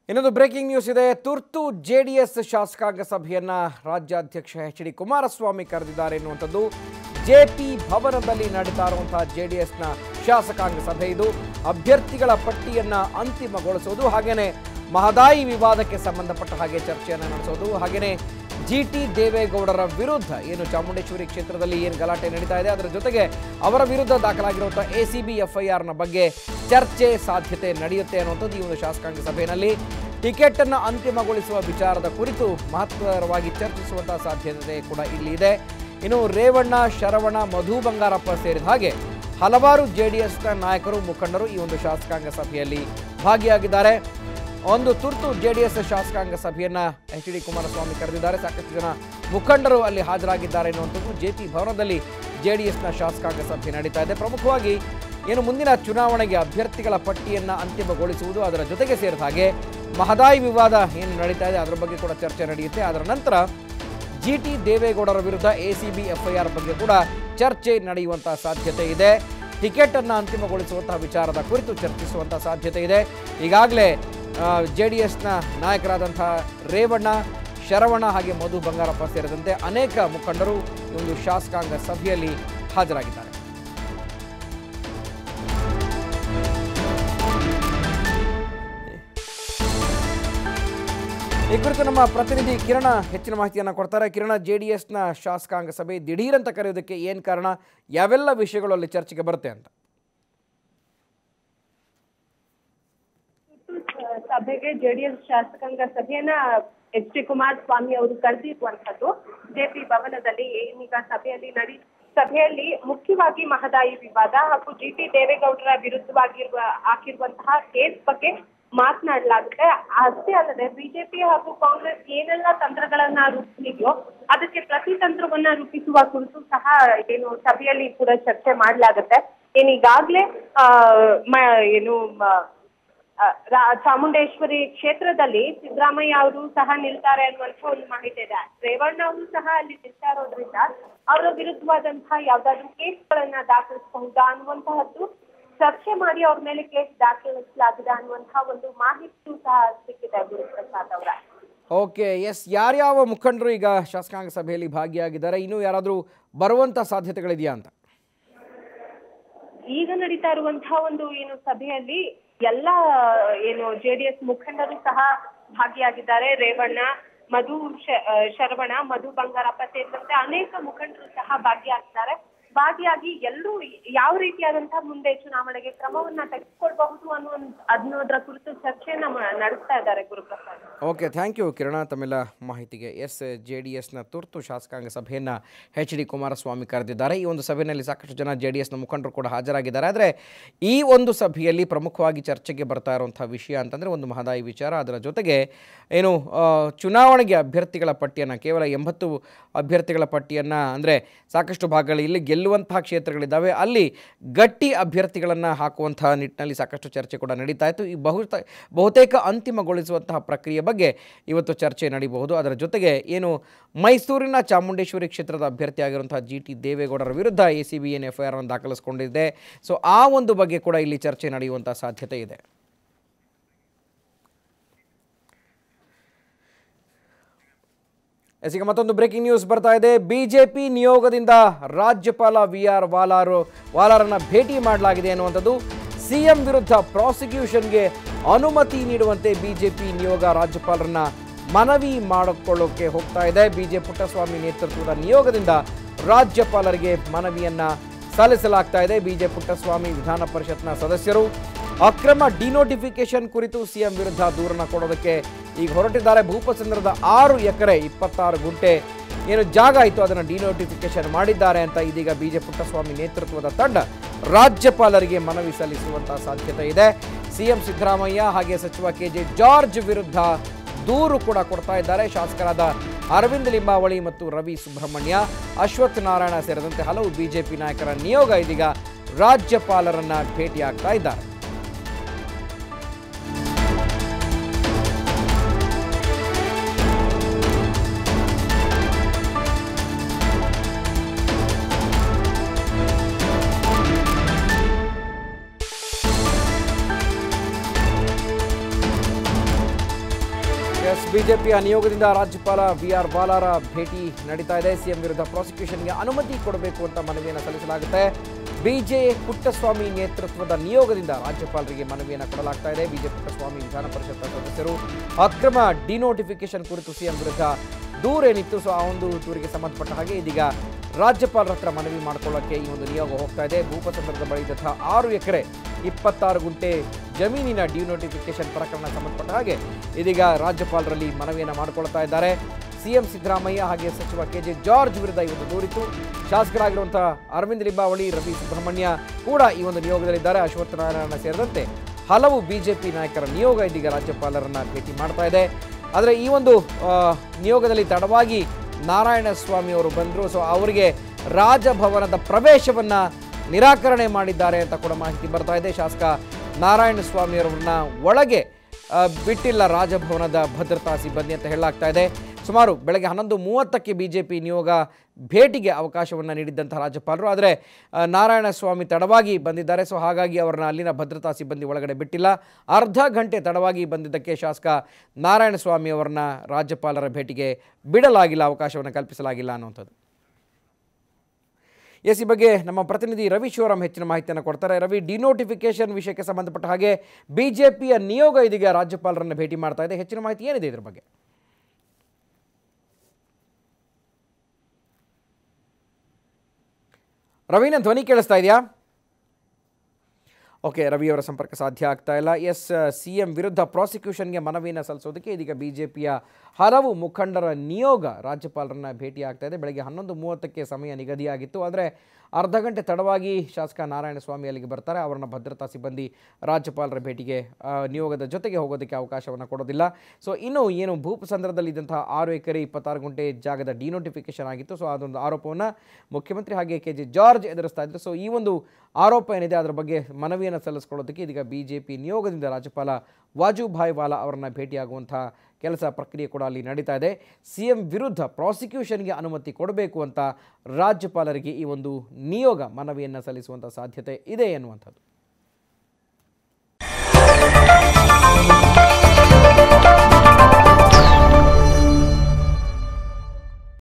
ಇನ್ನೊಂದು breaking news ಇದೆ ತುರ್ತು ಜೆ ಡಿ ಎಸ್ ಶಾಸಕಾಂಗ ಸಭೆಯನ್ನ ರಾಜ್ಯಾಧ್ಯಕ್ಷ ಎಚ್ ಡಿ ಕುಮಾರಸ್ವಾಮಿ ಕರೆದಿದ್ದಾರೆ ಎನ್ನುವಂಥದ್ದು ಜೆ ಪಿ ಭವನದಲ್ಲಿ ನಡೀತಾ ಇರುವಂತಹ ಜೆ ಡಿ ಎಸ್ನ ಶಾಸಕಾಂಗ ಸಭೆ ಇದು ಅಭ್ಯರ್ಥಿಗಳ ಪಟ್ಟಿಯನ್ನ ಅಂತಿಮಗೊಳಿಸೋದು ಹಾಗೇನೆ ಮಹದಾಯಿ ವಿವಾದಕ್ಕೆ ಸಂಬಂಧಪಟ್ಟ ಹಾಗೆ ಚರ್ಚೆಯನ್ನು ನಡೆಸೋದು ಹಾಗೇನೆ ಜಿ ಟಿ ದೇವೇಗೌಡರ ವಿರುದ್ಧ ಏನು ಚಾಮುಂಡೇಶ್ವರಿ ಕ್ಷೇತ್ರದಲ್ಲಿ ಏನು ಗಲಾಟೆ ನಡೀತಾ ಇದೆ ಅದರ ಜೊತೆಗೆ ಅವರ ವಿರುದ್ಧ ದಾಖಲಾಗಿರುವಂತಹ A C B F I ಆರ್ನ ಬಗ್ಗೆ ಚರ್ಚೆ ಸಾಧ್ಯತೆ ನಡೆಯುತ್ತೆ ಅನ್ನುವಂಥದ್ದು ಈ ಒಂದು ಶಾಸಕಾಂಗ ಸಭೆಯಲ್ಲಿ ಟಿಕೆಟ್ ಅನ್ನು ಅಂತಿಮಗೊಳಿಸುವ ವಿಚಾರದ ಕುರಿತು ಮಹತ್ವರವಾಗಿ ಚರ್ಚಿಸುವಂತಹ ಸಾಧ್ಯತೆ ಕೂಡ ಇಲ್ಲಿ ಇದೆ ಇನ್ನು ರೇವಣ್ಣ ಶರವಣ ಮಧು ಬಂಗಾರಪ್ಪ ಸೇರಿದ ಹಾಗೆ ಹಲವಾರು ಜೆ ಡಿ ಎಸ್ನ ನಾಯಕರು ಮುಖಂಡರು ಈ ಒಂದು ಶಾಸಕಾಂಗ ಸಭೆಯಲ್ಲಿ ಭಾಗಿಯಾಗಿದ್ದಾರೆ ಒಂದು ತುರ್ತು ಜೆ ಡಿ ಎಸ್ ಶಾಸಕಾಂಗ ಸಭೆಯನ್ನ ಎಚ್ ಡಿ ಕುಮಾರಸ್ವಾಮಿ ಕರೆದಿದ್ದಾರೆ ಸಾಕಷ್ಟು ಜನ ಮುಖಂಡರು ಅಲ್ಲಿ ಹಾಜರಾಗಿದ್ದಾರೆ ಎನ್ನುವಂಥದ್ದು ಜೆ ಪಿ ಭವನದಲ್ಲಿ ಜೆ ಡಿ ಎಸ್ನ ಶಾಸಕಾಂಗ ಸಭೆ ನಡೀತಾ ಇದೆ ಪ್ರಮುಖವಾಗಿ ಏನು ಮುಂದಿನ ಚುನಾವಣೆಗೆ ಅಭ್ಯರ್ಥಿಗಳ ಪಟ್ಟಿಯನ್ನು ಅಂತಿಮಗೊಳಿಸುವುದು ಅದರ ಜೊತೆಗೆ ಸೇರಿದ ಹಾಗೆ ಮಹದಾಯಿ ವಿವಾದ ಏನು ನಡೀತಾ ಇದೆ ಅದರ ಬಗ್ಗೆ ಕೂಡ ಚರ್ಚೆ ನಡೆಯುತ್ತೆ ಅದರ ನಂತರ ಜಿ ಟಿ ದೇವೇಗೌಡರ ವಿರುದ್ಧ A C B F I R ಬಗ್ಗೆ ಕೂಡ ಚರ್ಚೆ ನಡೆಯುವಂತಹ ಸಾಧ್ಯತೆ ಇದೆ ಟಿಕೆಟ್ ಅನ್ನು ಅಂತಿಮಗೊಳಿಸುವಂತಹ ವಿಚಾರದ ಕುರಿತು ಚರ್ಚಿಸುವಂತಹ ಸಾಧ್ಯತೆ ಇದೆ ಈಗಾಗಲೇ ಜೆ ಡಿ ಎಸ್ನ ನಾಯಕರಾದಂತಹ ರೇವಣ್ಣ ಶರವಣ ಹಾಗೆ ಮಧು ಬಂಗಾರಪ್ಪ ಸೇರಿದಂತೆ ಅನೇಕ ಮುಖಂಡರು ಈ ಒಂದು ಶಾಸಕಾಂಗ ಸಭೆಯಲ್ಲಿ ಹಾಜರಾಗಿದ್ದಾರೆ ಈ ಕುರಿತು ನಮ್ಮ ಪ್ರತಿನಿಧಿ ಕಿರಣ ಹೆಚ್ಚಿನ ಮಾಹಿತಿಯನ್ನು ಕೊಡ್ತಾರೆ ಕಿರಣ ಜೆ ಡಿ ಎಸ್ನ ಶಾಸಕಾಂಗ ಸಭೆ ದಿಢೀರ್ ಅಂತ ಕರೆಯೋದಕ್ಕೆ ಏನು ಕಾರಣ ಯಾವೆಲ್ಲ ವಿಷಯಗಳು ಅಲ್ಲಿ ಚರ್ಚೆಗೆ ಬರುತ್ತೆ ಅಂತ ಸಭೆಗೆ ಜೆಡಿಎಸ್ ಶಾಸಕಾಂಗ ಸಭೆಯನ್ನ ಎಚ್ ಡಿ ಕುಮಾರಸ್ವಾಮಿ ಅವರು ಕರೆದಿರುವಂತದ್ದು ಜೆಪಿ ಭವನದಲ್ಲಿ ಏನೀಗ ಸಭೆಯಲ್ಲಿ ನಡಿ ಸಭೆಯಲ್ಲಿ ಮುಖ್ಯವಾಗಿ ಮಹದಾಯಿ ವಿವಾದ ಹಾಗೂ ಜಿ ಟಿ ದೇವೇಗೌಡರ ವಿರುದ್ಧವಾಗಿರುವ ಹಾಕಿರುವಂತಹ ಕೇಸ್ ಬಗ್ಗೆ ಮಾತನಾಡಲಾಗುತ್ತೆ ಅಷ್ಟೇ ಅಲ್ಲದೆ ಬಿಜೆಪಿ ಹಾಗೂ ಕಾಂಗ್ರೆಸ್ ಏನೆಲ್ಲ ತಂತ್ರಗಳನ್ನ ರೂಪಿಸಿದೆಯೋ ಅದಕ್ಕೆ ಪ್ರತಿ ತಂತ್ರವನ್ನ ರೂಪಿಸುವ ಕುರಿತು ಸಹ ಏನು ಸಭೆಯಲ್ಲಿ ಕೂಡ ಚರ್ಚೆ ಮಾಡಲಾಗುತ್ತೆ ಏನೀಗಾಗ್ಲೇ ಆ ಮ- ಏನು ಮ- ಆ, ರಾ- ಚಾಮುಂಡೇಶ್ವರಿ ಕ್ಷೇತ್ರದಲ್ಲಿ ಸಿದ್ದರಾಮಯ್ಯ ಅವರು ಸಹ ನಿಲ್ತಾರೆ ಅನ್ನುವಂತ ಒಂದು ಮಾಹಿತಿ ಇದೆ ರೇವಣ್ಣ ಅವರು ಸಹ ಅಲ್ಲಿ ನಿಲ್ತಾ ಇರೋದ್ರಿಂದ ಅವರ ವಿರುದ್ಧವಾದಂತಹ ಯಾವ್ದಾದ್ರು ಕೇಸ್ಗಳನ್ನ ದಾಖಲಿಸಬಹುದಾ ಅನ್ನುವಂತಹದ್ದು ಚರ್ಚೆ ಮಾಡಿ ಅವ್ರ ಮೇಲೆ ಕೇಸ್ ದಾಖಲಿಸಲಾಗಿದೆ ಅನ್ನುವಂತಹ ಒಂದು ಮಾಹಿತಿಯೂ ಸಹ ಸಿಕ್ಕಿದೆ ಗುರುಪ್ರಸಾದ್ ಅವರ ಓಕೆ ಎಸ್ ಯಾರ್ಯಾವ ಮುಖಂಡರು ಈಗ ಶಾಸಕಾಂಗ ಸಭೆಯಲ್ಲಿ ಭಾಗಿಯಾಗಿದ್ದಾರೆ ಇನ್ನೂ ಯಾರಾದರೂ ಬರುವಂಥ ಸಾಧ್ಯತೆಗಳಿದೆಯಾ ಅಂತ ಈಗ ನಡೀತಾ ಇರುವಂತಹ ಒಂದು ಏನು ಸಭೆಯಲ್ಲಿ ಎಲ್ಲ ಏನು ಜೆಡಿಎಸ್ ಮುಖಂಡರು ಸಹ ಭಾಗಿಯಾಗಿದ್ದಾರೆ ರೇವಣ್ಣ ಮಧು ಶ- ಆ, ಶರವಣ ಮಧು ಬಂಗಾರಪ್ಪ ಸೇರಿದಂತೆ ಅನೇಕ ಮುಖಂಡರು ಸಹ ಭಾಗಿಯಾಗಿದ್ದಾರೆ ಭಾಗಿಯಾಗಿ ಎಲ್ಲರೂ ಯಾವ ರೀತಿಯಾದಂತಹ ಮುಂದೆ ಚುನಾವಣೆಗೆ ಕ್ರಮವನ್ನ ತೆಗೆದುಕೊಳ್ಬಹುದು ಅನ್ನೋ ಅನ್ನೋದ್ರ ಕುರಿತು ಚರ್ಚೆಯನ್ನ ಮ- ನಡೆಸ್ತಾ ಇದ್ದಾರೆ Guruprasad okay thank you Kiran ತಮ್ಮೆಲ್ಲ ಮಾಹಿತಿಗೆ ಎಸ್ ಜೆ ಡಿ ಎಸ್ನ ತುರ್ತು ಶಾಸಕಾಂಗ ಸಭೆಯನ್ನು ಎಚ್ ಡಿ ಕುಮಾರಸ್ವಾಮಿ ಕರೆದಿದ್ದಾರೆ ಈ ಒಂದು ಸಭೆಯಲ್ಲಿ ಸಾಕಷ್ಟು ಜನ ಜೆ ಡಿ ಎಸ್ನ ಮುಖಂಡರು ಕೂಡ ಹಾಜರಾಗಿದ್ದಾರೆ ಆದರೆ ಈ ಒಂದು ಸಭೆಯಲ್ಲಿ ಪ್ರಮುಖವಾಗಿ ಚರ್ಚೆಗೆ ಬರ್ತಾ ಇರುವಂಥ ವಿಷಯ ಅಂತಂದರೆ ಒಂದು ಮಹದಾಯಿ ವಿಚಾರ ಅದರ ಜೊತೆಗೆ ಏನು ಆ, ಚುನಾವಣೆಗೆ ಅಭ್ಯರ್ಥಿಗಳ ಪಟ್ಟಿಯನ್ನು ಕೇವಲ ಎಂಬತ್ತು ಅಭ್ಯರ್ಥಿಗಳ ಪಟ್ಟಿಯನ್ನು ಅಂದರೆ ಸಾಕಷ್ಟು ಭಾಗಗಳು ಇಲ್ಲಿ ಗೆಲ್ಲುವಂತಹ ಕ್ಷೇತ್ರಗಳಿದ್ದಾವೆ ಅಲ್ಲಿ ಗಟ್ಟಿ ಅಭ್ಯರ್ಥಿಗಳನ್ನು ಹಾಕುವಂತಹ ನಿಟ್ಟಿನಲ್ಲಿ ಸಾಕಷ್ಟು ಚರ್ಚೆ ಕೂಡ ನಡೀತಾ ಇತ್ತು ಈ ಬಹು ಬಹುತೇಕ ಅಂತಿಮಗೊಳಿಸುವಂತಹ ಪ್ರಕ್ರಿಯೆ ಬಗ್ಗೆ ಇವತ್ತು ಚರ್ಚೆ ನಡೀಬಹುದು ಅದರ ಜೊತೆಗೆ ಏನು ಮೈಸೂರಿನ ಚಾಮುಂಡೇಶ್ವರಿ ಕ್ಷೇತ್ರದ ಅಭ್ಯರ್ಥಿ ಆಗಿರುವಂತಹ ಜಿ ಟಿ ದೇವೇಗೌಡರ ವಿರುದ್ಧ A C B N F I ಆರನ್ನು ದಾಖಲಿಸಿಕೊಂಡಿದೆ ಸೊ ಆ ಒಂದು ಬಗ್ಗೆ ಕೂಡ ಇಲ್ಲಿ ಚರ್ಚೆ ನಡೆಯುವಂಥ ಸಾಧ್ಯತೆ ಇದೆ ಎಸ್, ಈಗ ಮತ್ತೊಂದು ಬ್ರೇಕಿಂಗ್ ನ್ಯೂಸ್ ಬರ್ತಾ ಇದೆ ಬಿಜೆಪಿ ನಿಯೋಗದಿಂದ ರಾಜ್ಯಪಾಲ ವಿ ಆರ್ ವಾಲಾರು ವಾಲಾರನ್ನ ಭೇಟಿ ಮಾಡಲಾಗಿದೆ ಅನ್ನುವಂಥದ್ದು ಸಿಎಂ ವಿರುದ್ಧ ಪ್ರಾಸಿಕ್ಯೂಷನ್ಗೆ ಅನುಮತಿ ನೀಡುವಂತೆ ಬಿಜೆಪಿ ನಿಯೋಗ ರಾಜ್ಯಪಾಲರನ್ನ ಮನವಿ ಮಾಡಿಕೊಳ್ಳೋಕೆ ಹೋಗ್ತಾ ಇದೆ ಬಿಜೆ ಪುಟ್ಟಸ್ವಾಮಿ ನೇತೃತ್ವದ ನಿಯೋಗದಿಂದ ರಾಜ್ಯಪಾಲರಿಗೆ ಮನವಿಯನ್ನ ಸಲ್ಲಿಸಲಾಗ್ತಾ ಇದೆ ಬಿಜೆ ಪುಟ್ಟಸ್ವಾಮಿ ವಿಧಾನ ಪರಿಷತ್ನ ಸದಸ್ಯರು ಅಕ್ರಮ ಡಿನೋಟಿಫಿಕೇಶನ್ ಕುರಿತು ಸಿಎಂ ವಿರುದ್ಧ ದೂರನ್ನ ಕೊಡೋದಕ್ಕೆ ಈಗ ಹೊರಟಿದ್ದಾರೆ ಭೂಪಚಂದ್ರದ ಆರು ಎಕರೆ ಇಪ್ಪತ್ತಾರು ಗುಂಟೆ ಏನು ಜಾಗ ಇತ್ತು ಅದನ್ನು ಡಿನೋಟಿಫಿಕೇಶನ್ ಮಾಡಿದ್ದಾರೆ ಅಂತ ಇದೀಗ ಬಿಜೆ ಪುಟ್ಟಸ್ವಾಮಿ ನೇತೃತ್ವದ ತಂಡ ರಾಜ್ಯಪಾಲರಿಗೆ ಮನವಿ ಸಲ್ಲಿಸುವಂತಹ ಸಾಧ್ಯತೆ ಇದೆ ಸಿಎಂ ಸಿದ್ದರಾಮಯ್ಯ ಹಾಗೆ ಸಚಿವ ಕೆ ಜೆ ಜಾರ್ಜ್ ವಿರುದ್ಧ ದೂರು ಕೂಡ ಕೊಡ್ತಾ ಇದ್ದಾರೆ ಶಾಸಕರಾದ ಅರವಿಂದ್ ಲಿಂಬಾವಳಿ ಮತ್ತು ರವಿ ಸುಬ್ರಹ್ಮಣ್ಯ ಅಶ್ವಥ್ ನಾರಾಯಣ ಸೇರಿದಂತೆ ಹಲವು ಬಿಜೆಪಿ ನಾಯಕರ ನಿಯೋಗ ಇದೀಗ ರಾಜ್ಯಪಾಲರನ್ನ ಭೇಟಿಯಾಗ್ತಾ ಇದ್ದಾರೆ ಎಸ್ ಬಿಜೆಪಿಯ ನಿಯೋಗದಿಂದ ರಾಜ್ಯಪಾಲ ವಿ ಆರ್ ಬಾಲಾರ ಭೇಟಿ ನಡೀತಾ ಇದೆ ಸಿಎಂ ವಿರುದ್ಧ ಪ್ರಾಸಿಕ್ಯೂಷನ್ಗೆ ಅನುಮತಿ ಕೊಡಬೇಕು ಅಂತ ಮನವಿಯನ್ನು ಸಲ್ಲಿಸಲಾಗುತ್ತೆ ಬಿಜೆ ಪುಟ್ಟಸ್ವಾಮಿ ನೇತೃತ್ವದ ನಿಯೋಗದಿಂದ ರಾಜ್ಯಪಾಲರಿಗೆ ಮನವಿಯನ್ನು ಕೊಡಲಾಗ್ತಾ ಇದೆ ಬಿಜೆ ಪುಟ್ಟಸ್ವಾಮಿ ವಿಧಾನ ಪರಿಷತ್ ಸದಸ್ಯರು ಅಕ್ರಮ ಡಿನೋಟಿಫಿಕೇಶನ್ ಕುರಿತು ಸಿಎಂ ವಿರುದ್ಧ ದೂರೇನಿತ್ತು ಸೊ ಆ ಒಂದು ದೂರಿಗೆ ಸಂಬಂಧಪಟ್ಟ ಹಾಗೆ ಇದೀಗ ರಾಜ್ಯಪಾಲರ ಹತ್ರ ಮನವಿ ಮಾಡಿಕೊಳ್ಳೋಕ್ಕೆ ಈ ಒಂದು ನಿಯೋಗ ಹೋಗ್ತಾ ಇದೆ ಭೂಪಸಂದ್ರದ ಬಳಿ ಇದ್ದಂತಹ ಆರು ಎಕರೆ ಇಪ್ಪತ್ತಾರು ಗುಂಟೆ ಜಮೀನಿನ ಡಿನೋಟಿಫಿಕೇಶನ್ ಪ್ರಕರಣ ಸಂಬಂಧಪಟ್ಟ ಹಾಗೆ ಇದೀಗ ರಾಜ್ಯಪಾಲರಲ್ಲಿ ಮನವಿಯನ್ನು ಮಾಡಿಕೊಳ್ತಾ ಇದ್ದಾರೆ ಸಿಎಂ ಸಿದ್ದರಾಮಯ್ಯ ಹಾಗೆ ಸಚಿವ ಕೆ ಜೆ ಜಾರ್ಜ್ ವಿರುದ್ಧ ಈ ಒಂದು ದೂರಿತ್ತು ಶಾಸಕರಾಗಿರುವಂತಹ ಅರವಿಂದ್ ಲಿಂಬಾವಳಿ ರವಿ ಸುಬ್ರಹ್ಮಣ್ಯ ಕೂಡ ಈ ಒಂದು ನಿಯೋಗದಲ್ಲಿದ್ದಾರೆ ಅಶ್ವತ್ಥ ನಾರಾಯಣ ಸೇರಿದಂತೆ ಹಲವು ಬಿಜೆಪಿ ನಾಯಕರ ನಿಯೋಗ ಇದೀಗ ರಾಜ್ಯಪಾಲರನ್ನ ಭೇಟಿ ಮಾಡ್ತಾ ಇದೆ ಆದರೆ ಈ ಒಂದು ಆ, ನಿಯೋಗದಲ್ಲಿ ತಡವಾಗಿ ನಾರಾಯಣ ಸ್ವಾಮಿ ಅವರು ಬಂದರು ಸೊ ಅವರಿಗೆ ರಾಜಭವನದ ಪ್ರವೇಶವನ್ನು ನಿರಾಕರಣೆ ಮಾಡಿದ್ದಾರೆ ಅಂತ ಕೂಡ ಮಾಹಿತಿ ಬರ್ತಾ ಇದೆ ಶಾಸಕ ನಾರಾಯಣ ಸ್ವಾಮಿ ಅವರನ್ನ ಒಳಗೆ ಆ, ಬಿಟ್ಟಿಲ್ಲ ರಾಜಭವನದ ಭದ್ರತಾ ಸಿಬ್ಬಂದಿ ಅಂತ ಹೇಳಲಾಗ್ತಾ ಇದೆ ಸುಮಾರು ಬೆಳಗ್ಗೆ ಹನ್ನೊಂದು ಮೂವತ್ತಕ್ಕೆ ಬಿ ಜೆ ಪಿ ನಿಯೋಗ ಭೇಟಿಗೆ ಅವಕಾಶವನ್ನು ನೀಡಿದ್ದಂತಹ ರಾಜ್ಯಪಾಲರು ಆದರೆ ಆ, ನಾರಾಯಣ ಸ್ವಾಮಿ ತಡವಾಗಿ ಬಂದಿದ್ದಾರೆ ಸೊ ಹಾಗಾಗಿ ಅವರನ್ನ ಅಲ್ಲಿನ ಭದ್ರತಾ ಸಿಬ್ಬಂದಿ ಒಳಗಡೆ ಬಿಟ್ಟಿಲ್ಲ ಅರ್ಧ ಗಂಟೆ ತಡವಾಗಿ ಬಂದಿದ್ದಕ್ಕೆ ಶಾಸಕ ನಾರಾಯಣ ಸ್ವಾಮಿ ಅವರನ್ನ ರಾಜ್ಯಪಾಲರ ಭೇಟಿಗೆ ಬಿಡಲಾಗಿಲ್ಲ ಅವಕಾಶವನ್ನು ಕಲ್ಪಿಸಲಾಗಿಲ್ಲ ಅನ್ನುವಂಥದ್ದು ಎಸ್ ಈ ಬಗ್ಗೆ ನಮ್ಮ ಪ್ರತಿನಿಧಿ ರವಿ ಶಿವರಾಮ್ ಹೆಚ್ಚಿನ ಮಾಹಿತಿಯನ್ನು ಕೊಡ್ತಾರೆ ರವಿ ಡಿನೋಟಿಫಿಕೇಶನ್ ವಿಷಯಕ್ಕೆ ಸಂಬಂಧಪಟ್ಟ ಹಾಗೆ ಬಿಜೆಪಿಯ ನಿಯೋಗ ಇದೀಗ ರಾಜ್ಯಪಾಲರನ್ನು ಭೇಟಿ ಮಾಡ್ತಾ ಇದೆ ಹೆಚ್ಚಿನ ಮಾಹಿತಿ ಏನಿದೆ ಇದ್ರ ಬಗ್ಗೆ ರವಿನ ಧ್ವನಿ ಕೇಳಿಸ್ತಾ ಇದೆಯಾ ಓಕೆ ರವಿಯವರ ಸಂಪರ್ಕ ಸಾಧ್ಯ ಆಗ್ತಾ ಇಲ್ಲ ಎಸ್ ಸಿ ಎಂ ವಿರುದ್ಧ ಪ್ರಾಸಿಕ್ಯೂಷನ್ಗೆ ಮನವಿಯನ್ನು ಸಲ್ಲಿಸೋದಕ್ಕೆ ಇದೀಗ ಬಿ ಜೆ ಪಿಯ ಹಲವು ಮುಖಂಡರ ನಿಯೋಗ ರಾಜ್ಯಪಾಲರನ್ನ ಭೇಟಿ ಆಗ್ತಾ ಇದೆ ಬೆಳಗ್ಗೆ ಹನ್ನೊಂದು ಮೂವತ್ತಕ್ಕೆ ಸಮಯ ನಿಗದಿಯಾಗಿತ್ತು ಆದರೆ ಅರ್ಧ ಗಂಟೆ ತಡವಾಗಿ ಶಾಸಕ ನಾರಾಯಣ ಸ್ವಾಮಿ ಅಲ್ಲಿಗೆ ಬರ್ತಾರೆ ಅವರನ್ನ ಭದ್ರತಾ ಸಿಬ್ಬಂದಿ ರಾಜ್ಯಪಾಲರ ಭೇಟಿಗೆ ಆ, ನಿಯೋಗದ ಜೊತೆಗೆ ಹೋಗೋದಕ್ಕೆ ಅವಕಾಶವನ್ನು ಕೊಡೋದಿಲ್ಲ ಸೊ ಇನ್ನು ಏನು ಭೂಪಸಂದ್ರದಲ್ಲಿದ್ದಂತಹ ಆರು ಎಕರೆ ಇಪ್ಪತ್ತಾರು ಗುಂಟೆ ಜಾಗದ ಡಿನೋಟಿಫಿಕೇಶನ್ ಆಗಿತ್ತು ಸೊ ಅದೊಂದು ಆರೋಪವನ್ನು ಮುಖ್ಯಮಂತ್ರಿ ಹಾಗೆ ಕೆ ಜೆ ಜಾರ್ಜ್ ಎದುರಿಸ್ತಾ ಇದ್ರು ಸೊ ಈ ಒಂದು ಆರೋಪ ಏನಿದೆ ಅದರ ಬಗ್ಗೆ ಮನವಿಯನ್ನು ಸಲ್ಲಿಸ್ಕೊಳ್ಳೋದಕ್ಕೆ ಇದೀಗ ಬಿ ಜೆ ಪಿ ನಿಯೋಗದಿಂದ ರಾಜ್ಯಪಾಲ ವಾಜುಭಾಯ್ ವಾಲಾ ಅವರನ್ನ ಭೇಟಿಯಾಗುವಂಥ ಕೆಲಸ ಪ್ರಕ್ರಿಯೆ ಕೂಡ ಅಲ್ಲಿ ನಡೀತಾ ಇದೆ ಸಿ ಎಂ ವಿರುದ್ಧ ಪ್ರಾಸಿಕ್ಯೂಷನ್ಗೆ ಅನುಮತಿ ಕೊಡಬೇಕು ಅಂತ ರಾಜ್ಯಪಾಲರಿಗೆ ಈ ಒಂದು ನಿಯೋಗ ಮನವಿಯನ್ನು ಸಲ್ಲಿಸುವಂಥ ಸಾಧ್ಯತೆ ಇದೆ ಎನ್ನುವಂಥದ್ದು